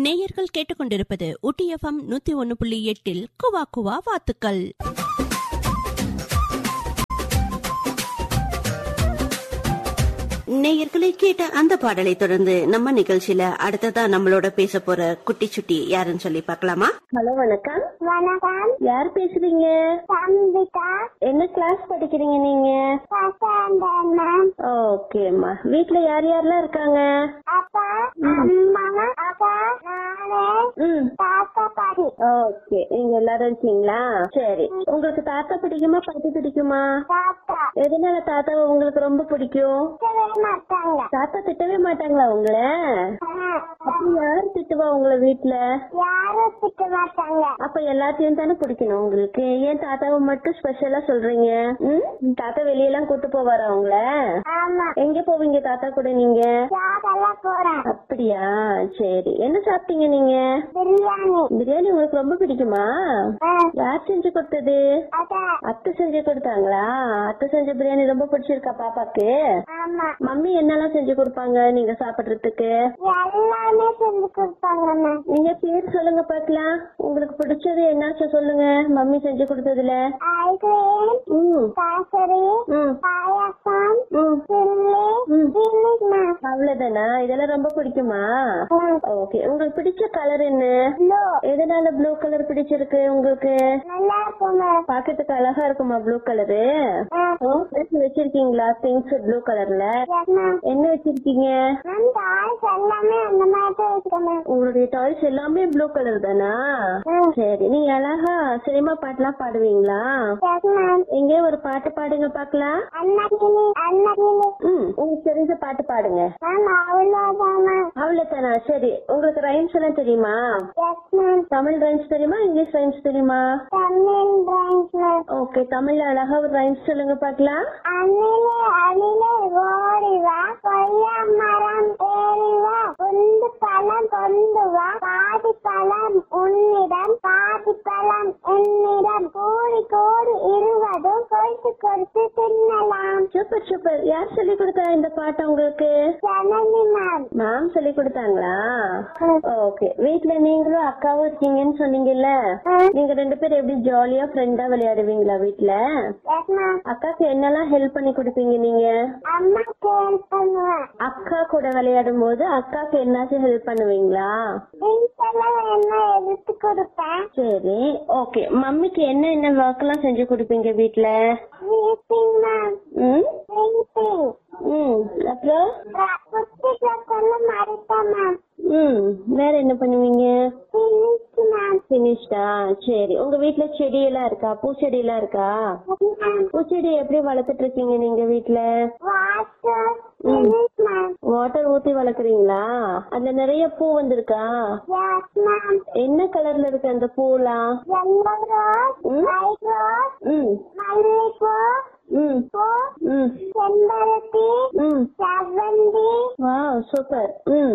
நேயர்கள் கேட்டுக்கொண்டிருப்பது ஊட்டி எஃப்எம் நூத்தி ஒன்னு புள்ளி எட்டில் குவா குவா வாத்துக்கள் நேயர்களை கேட்ட அந்த பாடலை தொடர்ந்து நம்ம நிகழ்ச்சியில அடுத்ததா நம்மளோட பேச போற குட்டி சுட்டி யாருன்னு சொல்லி பார்க்கலாமா ஹலோ வணக்கம் வணக்கம் யார் பேசுறீங்க சம்பிகா என்ன கிளாஸ் படிக்கிறீங்க நீங்க வசந்தன் மேம் ஓகேம்மா வீட்ல யார் யாரெல்லாம் இருக்காங்க அப்பா அம்மா அப்பா நானே ம் தாத்தா பாட்டி ஓகே நீங்க எல்லாரும் இருக்கீங்களா சரி உங்களுக்கு தாத்தா பிடிக்குமா பாட்டி பிடிக்குமா தாத்தா எதனால தாத்தாவை உங்களுக்கு ரொம்ப பிடிக்கும் திட்டவே மாட்டாங்க தாத்தா திட்டவே மாட்டாங்களா உங்கள ஆ, அப்ப யார் திட்டுவா உங்களை வீட்ல யாரும் திட்ட மாட்டாங்க அப்ப எல்லாத்தையும் தானே பிடிக்கணும் உங்களுக்கு ஏன் தாத்தாவை மட்டும் ஸ்பெஷலா சொல்றீங்க ம்? தாத்தா வெளியெல்லாம் கூட்டு போவாரா உங்கள ஆமா எங்க போவீங்க தாத்தா கூட நீங்க யாரெல்லாம் போறேன் அப்படியா சரி என்ன சாப்பிட்டீங்க நீங்க பிரியாணி பிரியாணி உங்களுக்கு ரொம்ப பிடிக்குமா ஆ, யார் செஞ்சு கொடுத்தது அதான் அத்தை செஞ்சு கொடுத்தாங்களா அத்தை செஞ்ச பிரியாணி ரொம்ப பிடிச்சிருக்கா பாப்பாக்கு ஆமா மம்மி என்னெல்லாம் செஞ்சு கொடுப்பாங்க நீங்க சாப்பிடுறதுக்கு எல்லாமே செஞ்சு கொடுப்பாங்க மேம் நீங்க பேர் சொல்லுங்க பாக்கலாம் உங்களுக்கு பிடிச்சது என்னாச்சும் சொல்லுங்க மம்மி செஞ்சு கொடுத்ததுல ஐஸ்கிரீம் ம் காசரி ம் பாயாசம் ம் சில்லி ம். சில்லி மேம் அவ்வளவுதானா இதெல்லாம் ரொம்ப பிடிக்குமா ஓகே உங்களுக்கு பிடிச்ச கலர் என்ன ப்ளூ எதனால ப்ளூ கலர் பிடிச்சிருக்கு உங்களுக்கு நல்லா இருக்கும் மேம் பாக்கிறதுக்கு அழகா இருக்குமா ப்ளூ கலரு வச்சிருக்கீங்களா திங்ஸ் ப்ளூ கலர்ல எஸ் மேம் என்ன வச்சிருக்கீங்க மேம் டாய்ஸ் எல்லாமே அந்த மாதிரி தான் இருக்கு மேம் உங்களுடைய டாய்ஸ் எல்லாமே ப்ளூ கலர் தானா சரி நீங்க அழகா சினிமா பாட்டுலாம் பாடுவீங்களா எஸ் மேம் எங்க ஒரு பாட்டு பாடுங்க பாக்கலாம் அன்னகிளி அன்னகிளி ம் உங்களுக்கு தெரிஞ்ச பாட்டு பாடுங்க மேம் அவ்வளோதான் மேம் அவ்வளவுதானா சரி உங்களுக்கு ரைம்ஸ் எல்லாம் தெரியுமா எஸ் மேம் தமிழ் ரைம்ஸ் தெரியுமா இங்கிலீஷ் ரைம்ஸ் தெரியுமா தமிழ் டான்ஸ் மேம் ஓகே தமிழ்ல அழகா ஒரு ரைம்ஸ் சொல்லுங்க பாக்கலாம் அணிலே அணிலே ஓடி வா கொய்யா மரம் ஏறி வா குண்டு பழம் கொண்டு வா பாதி பழம் உன்னிடம் பாதி பழம் என்னிடம் கோடி கோடி இருவதும் கொய்த்து கொய்த்து தின்னலாம் சூப்பர் சூப்பர் யார் சொல்லி கொடுத்தா இந்த பாட்டு உங்களுக்கு ஜனனி மேம் மேம் சொல்லி கொடுத்தாங்களா ஓகே வீட்ல நீங்களும் அக்காவும் இருக்கீங்கன்னு சொன்னீங்கல்ல நீங்க ரெண்டு பேரும் எப்படி ஜாலியா ஃப்ரெண்டா விளையாடுவீங்களா வீட்ல எஸ் மேம் அக்காக்கு என்னெல்லாம் ஹெல்ப் பண்ணி கொடுப்பீங்க நீங்க அம்மா கேள் பண்ணுவேன் அக்கா கூட விளையாடும் போது அக்காக்கு என்னாச்சும் ஹெல்ப் பண்ணுவீங்களா திங்ஸ் எல்லாம் என்ன எடுத்து கொடுப்பேன் சரி ஓகே மம்மிக்கு என்ன என்ன ஒர்க் எல்லாம் செஞ்சு கொடுப்பீங்க வீட்ல ஸ்வீப்பிங் மேம் ம் ஸ்வீப்பிங் ம் அப்புறம் புத்தில கொண்டு மறைப்பேன் மேம் ம் வேற என்ன பண்ணுவீங்க ஃபினிஷ் மேம் பினிஷ்டா சரி உங்க வீட்ல செடி எல்லாம் இருக்கா பூச்செடி எல்லாம் இருக்கா பூச்செடி எப்படி வளர்த்துட்டு இருக்கீங்க நீங்க வீட்ல வாட்டர் ஃபினிஷ் மேம் வாட்டர் ஊத்தி வளர்க்குறீங்களா அதுல நிறைய பூ வந்திருக்கா எஸ் மேம் என்ன கலர்ல இருக்கு அந்த பூலாம் yellow rose ம். white rose ம் மல்லிகைப்பூ ம் பூ ம் செம்பருத்தி ம் செவ்வந்தி வா சூப்பர் ம்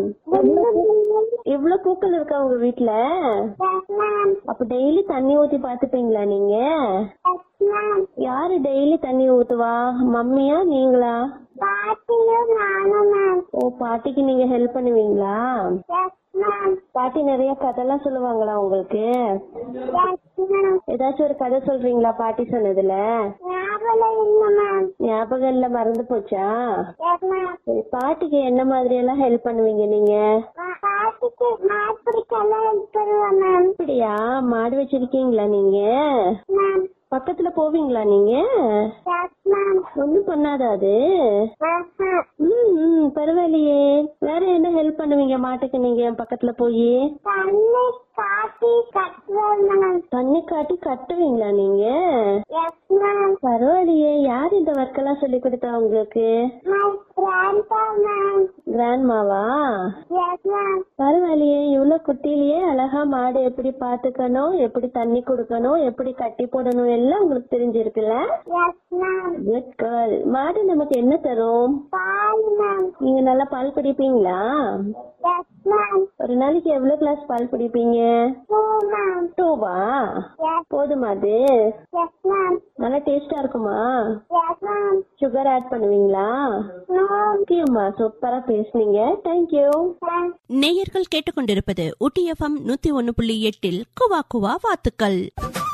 இவ்ளோ பூக்கள் இருக்கா உங்க வீட்ல எஸ் மேம் அப்ப டெய்லி தண்ணி ஊத்தி பாத்துப்பீங்களா நீங்க எஸ் மேம் யாரு டெய்லி தண்ணி ஊத்துவா மம்மியா நீங்களா பாட்டியும் நானும் மேம் ஓ பாட்டிக்கு நீங்க ஹெல்ப் பண்ணுவீங்களா எஸ் மேம் பாட்டி நிறைய கதைலாம் சொல்லுவாங்களா உங்களுக்கு எஸ் மேம் ஏதாச்சும் ஒரு கதை சொல்றீங்களா பாட்டி சொன்னதுல ஞாபகம் இல்லை மேம் ஞாபகம் இல்ல மறந்து போச்சா எஸ் மேம் சரி, பாட்டிக்கு என்ன மாதிரி எல்லாம் ஹெல்ப் பண்ணுவீங்க நீங்க பாட்டிக்கு மாப்பிடிக்கெல்லாம் எடுத்துருவேன் மேம் அப்படியா மாடு வச்சிருக்கீங்களா நீங்க மேம் பக்கத்துல போவீங்களா நீங்க எஸ் மேம் ஒண்ணும் பண்ணாதா அது ஆஹா. ம் ம், பரவாயில்லையே வேற என்ன ஹெல்ப் பண்ணுவீங்க மாட்டுக்கு நீங்க என் பக்கத்துல போய் தண்ணி காட்டி கட்டுவேன் மேம் தண்ணி காட்டி கட்டுவீங்களா நீங்க எஸ் மேம் பரவாயில்லையே யார் இந்த ஒர்க் எல்லாம் சொல்லி கொடுத்தா உங்களுக்கு மை கிராண்ட்பா மேம் கிராண்ட்மாவா எஸ் மேம் பரவாயில்லையே இவ்வளவு குட்டிலேயே அழகா மாடு எப்படி பாத்துக்கணும் எப்படி தண்ணி கொடுக்கணும் எப்படி கட்டி போடணும் எல்லாம் உங்களுக்கு தெரிஞ்சிருக்குல்ல எஸ் மேம் குட் கேர்ள் மாடு நமக்கு என்ன தரும் பால் மேம் நீங்க நல்லா பால் குடிப்பீங்களா எஸ் மேம் ஒரு நாளைக்கு எவ்வளவு கிளாஸ் பால் குடிப்பீங்க டூ மேம் டூவா எஸ் போதுமா அது எஸ் மேம் நல்லா டேஸ்டா இருக்குமா எஸ் மேம் சுகர் ஆட் பண்ணுவீங்களா நோ ஓகேம்மா சூப்பரா பேசுனீங்க தேங்க்யூ தேங்க்ஸ் நேயர்கள் கேட்டுக்கொண்டிருப்பது ஊட்டி எஃப்எம் நூத்தி ஒன்னு புள்ளி எட்டில் குவா குவா வாத்துக்கள்